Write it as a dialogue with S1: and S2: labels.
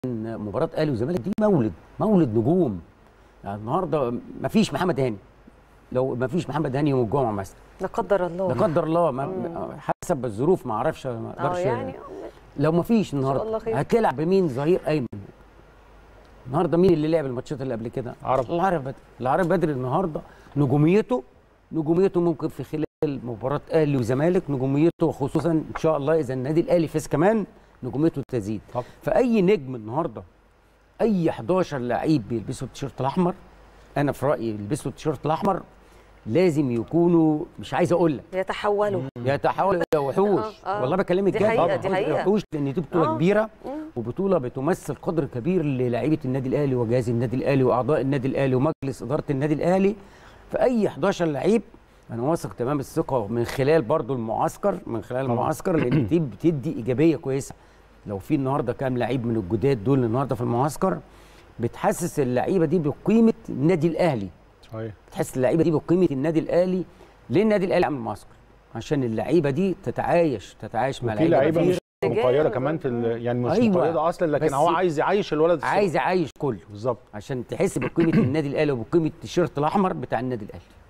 S1: مباراه اهلي وزمالك دي مولد مولد نجوم يعني النهارده ما فيش محمد هاني لو ما فيش محمد هاني يوم الجمعه مثلا
S2: لا قدر الله
S1: لا قدر الله ما حسب الظروف ما اعرفش ما
S2: اه
S1: اقدرش
S2: يعني
S1: لو ما فيش
S2: الله
S1: النهارده
S2: خير.
S1: هتلعب بمين ظهير ايمن النهارده مين اللي لعب الماتشات اللي قبل كده
S3: عرب.
S1: العرب بدري العرب بدري النهارده نجوميته نجوميته ممكن في خلال مباراه اهلي وزمالك نجوميته خصوصا ان شاء الله اذا النادي الاهلي فاز كمان نجوميته تزيد
S3: طب.
S1: فاي نجم النهارده اي 11 لعيب بيلبسوا التيشيرت الاحمر انا في رايي يلبسوا التيشيرت الاحمر لازم يكونوا مش عايز اقول لك
S2: يتحولوا
S1: يتحول الى وحوش
S2: آه، آه.
S1: والله بكلمك
S2: دي
S1: جد
S2: حقيقة، دي
S1: طبعاً.
S2: حقيقة.
S1: وحوش لان دي بطوله
S2: آه.
S1: كبيره
S2: مم.
S1: وبطوله بتمثل قدر كبير للاعيبه النادي الاهلي وجهاز النادي الاهلي واعضاء النادي الاهلي ومجلس اداره النادي الاهلي فاي 11 لعيب انا واثق تمام الثقه من خلال برضو المعسكر من خلال
S3: طبعاً.
S1: المعسكر لان دي بتدي ايجابيه كويسه لو في النهارده كام لعيب من الجداد دول النهارده في المعسكر بتحسس اللعيبه دي بقيمه النادي الاهلي
S3: صحيح
S1: تحس اللعيبه دي بقيمه النادي الاهلي ليه النادي الاهلي عامل معسكر عشان اللعيبه دي تتعايش تتعايش مع
S3: وفي لعيبه
S1: كتير.
S3: مش مقيده كمان في ال- يعني مش
S1: أيوة.
S3: مقيده اصلا لكن
S1: بس
S3: هو عايز يعيش الولد الصغير.
S1: عايز يعيش كله
S3: بالظبط
S1: عشان تحس بقيمه النادي الاهلي وبقيمه التيشيرت الاحمر بتاع النادي الاهلي